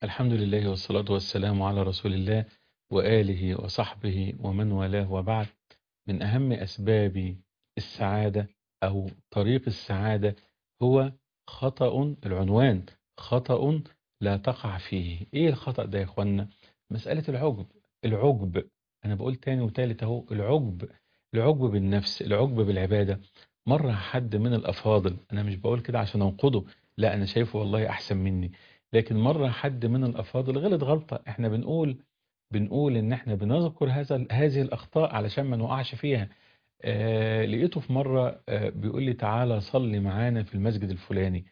الحمد لله والصلاة والسلام على رسول الله وآله وصحبه ومن والاه وبعد من أهم أسباب السعادة أو طريق السعادة هو خطأ العنوان خطأ لا تقع فيه إيه الخطأ ده يا إخوانا مسألة العجب العجب أنا بقول تاني وتالت أهو العجب العجب بالنفس العجب بالعبادة مرة حد من الأفاضل أنا مش بقول كده عشان أنقده لا أنا شايفه والله أحسن مني لكن مرة حد من الأفاضل غلط غلطة احنا بنقول بنقول ان احنا بنذكر هذا هذه الأخطاء علشان ما نوقعش فيها آه لقيته في مرة آه بيقول لي تعالى صلي معانا في المسجد الفلاني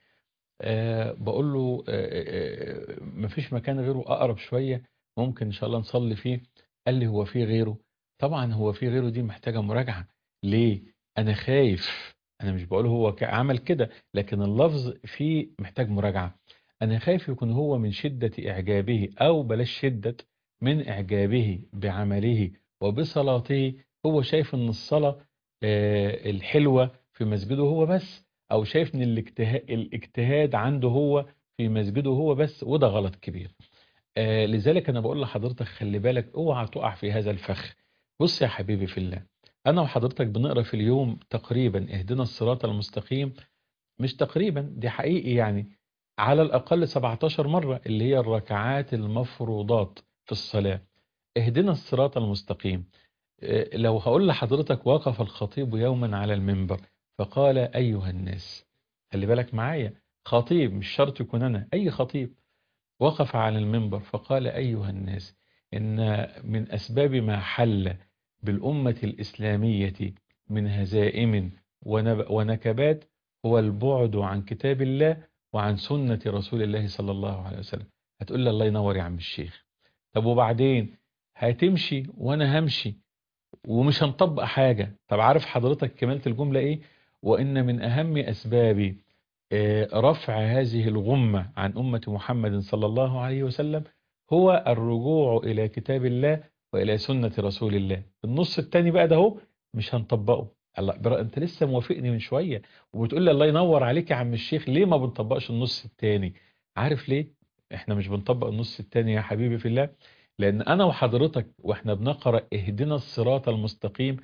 آه بقول له آه آه مفيش مكان غيره أقرب شوية ممكن إن شاء الله نصلي فيه قال لي هو في غيره طبعا هو في غيره دي محتاجة مراجعة ليه أنا خايف أنا مش بقول هو عمل كده لكن اللفظ فيه محتاج مراجعة أنا خايف يكون هو من شدة إعجابه أو بلاش شدة من إعجابه بعمله وبصلاته هو شايف أن الصلاة الحلوة في مسجده هو بس أو شايف أن الاجتهاد عنده هو في مسجده هو بس وده غلط كبير لذلك أنا بقول لحضرتك خلي بالك اوعى تقع في هذا الفخ بص يا حبيبي في الله أنا وحضرتك بنقرأ في اليوم تقريبا اهدنا الصراط المستقيم مش تقريبا دي حقيقي يعني على الأقل 17 مرة اللي هي الركعات المفروضات في الصلاة اهدنا الصراط المستقيم لو هقول لحضرتك وقف الخطيب يوما على المنبر فقال أيها الناس خلي بالك معايا خطيب مش شرط يكون أنا أي خطيب وقف على المنبر فقال أيها الناس إن من أسباب ما حل بالأمة الإسلامية من هزائم ونكبات هو البعد عن كتاب الله وعن سنة رسول الله صلى الله عليه وسلم هتقول لي الله ينور يا عم الشيخ طب وبعدين هتمشي وانا همشي ومش هنطبق حاجة طب عارف حضرتك كمالة الجملة ايه وان من اهم اسباب رفع هذه الغمة عن أمة محمد صلى الله عليه وسلم هو الرجوع إلى كتاب الله وإلى سنة رسول الله النص التاني بقى ده هو مش هنطبقه الله برا انت لسه موافقني من شوية وبتقول لي الله ينور عليك يا عم الشيخ ليه ما بنطبقش النص التاني عارف ليه احنا مش بنطبق النص التاني يا حبيبي في الله لان انا وحضرتك واحنا بنقرأ اهدنا الصراط المستقيم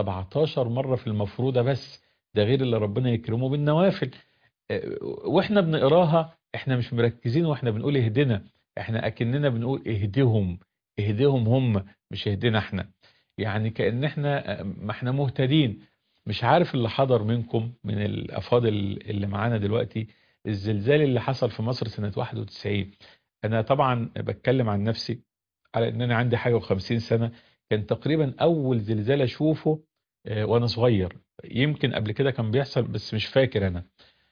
17 مرة في المفروضة بس ده غير اللي ربنا يكرمه بالنوافل واحنا بنقراها احنا مش مركزين واحنا بنقول اهدنا احنا اكننا بنقول اهدهم اهدهم هم مش اهدنا احنا يعني كأن احنا ما احنا مهتدين مش عارف اللي حضر منكم من الأفاضل اللي معانا دلوقتي الزلزال اللي حصل في مصر سنة 91 أنا طبعا بتكلم عن نفسي على أن أنا عندي حاجة وخمسين سنة كان تقريبا أول زلزال أشوفه وأنا صغير يمكن قبل كده كان بيحصل بس مش فاكر أنا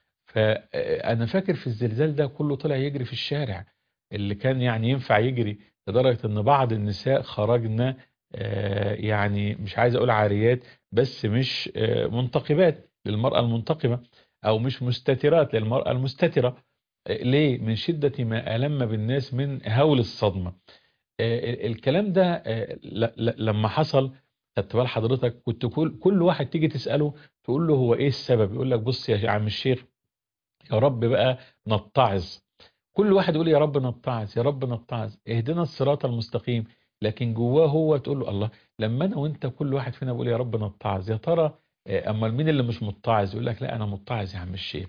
فأنا فاكر في الزلزال ده كله طلع يجري في الشارع اللي كان يعني ينفع يجري لدرجة أن بعض النساء خرجنا يعني مش عايز اقول عاريات بس مش منتقبات للمرأة المنتقبة او مش مستترات للمرأة المستترة ليه من شدة ما ألم بالناس من هول الصدمة الكلام ده لما حصل خدت بال حضرتك كنت كل كل واحد تيجي تسأله تقول له هو ايه السبب يقول لك بص يا عم الشيخ يا رب بقى نتعظ كل واحد يقول يا رب نتعظ يا رب نتعظ اهدنا الصراط المستقيم لكن جواه هو تقول له الله لما انا وانت كل واحد فينا بيقول يا رب نتعظ يا ترى اما مين اللي مش متعظ يقول لك لا انا متعظ يا عم الشيخ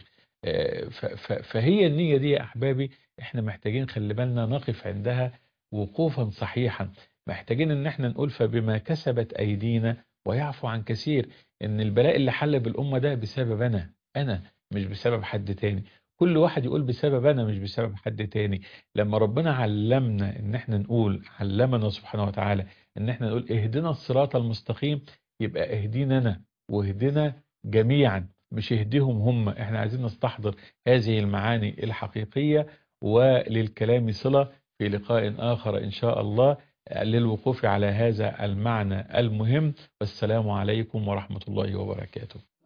فهي النية دي يا احبابي احنا محتاجين خلي بالنا نقف عندها وقوفا صحيحا محتاجين ان احنا نقول فبما كسبت ايدينا ويعفو عن كثير ان البلاء اللي حل بالامة ده بسبب انا انا مش بسبب حد تاني كل واحد يقول بسبب أنا مش بسبب حد تاني لما ربنا علمنا ان احنا نقول علمنا سبحانه وتعالى ان احنا نقول اهدنا الصراط المستقيم يبقى اهدينا أنا واهدنا جميعا مش اهديهم هم احنا عايزين نستحضر هذه المعاني الحقيقية وللكلام صلة في لقاء آخر إن شاء الله للوقوف على هذا المعنى المهم والسلام عليكم ورحمة الله وبركاته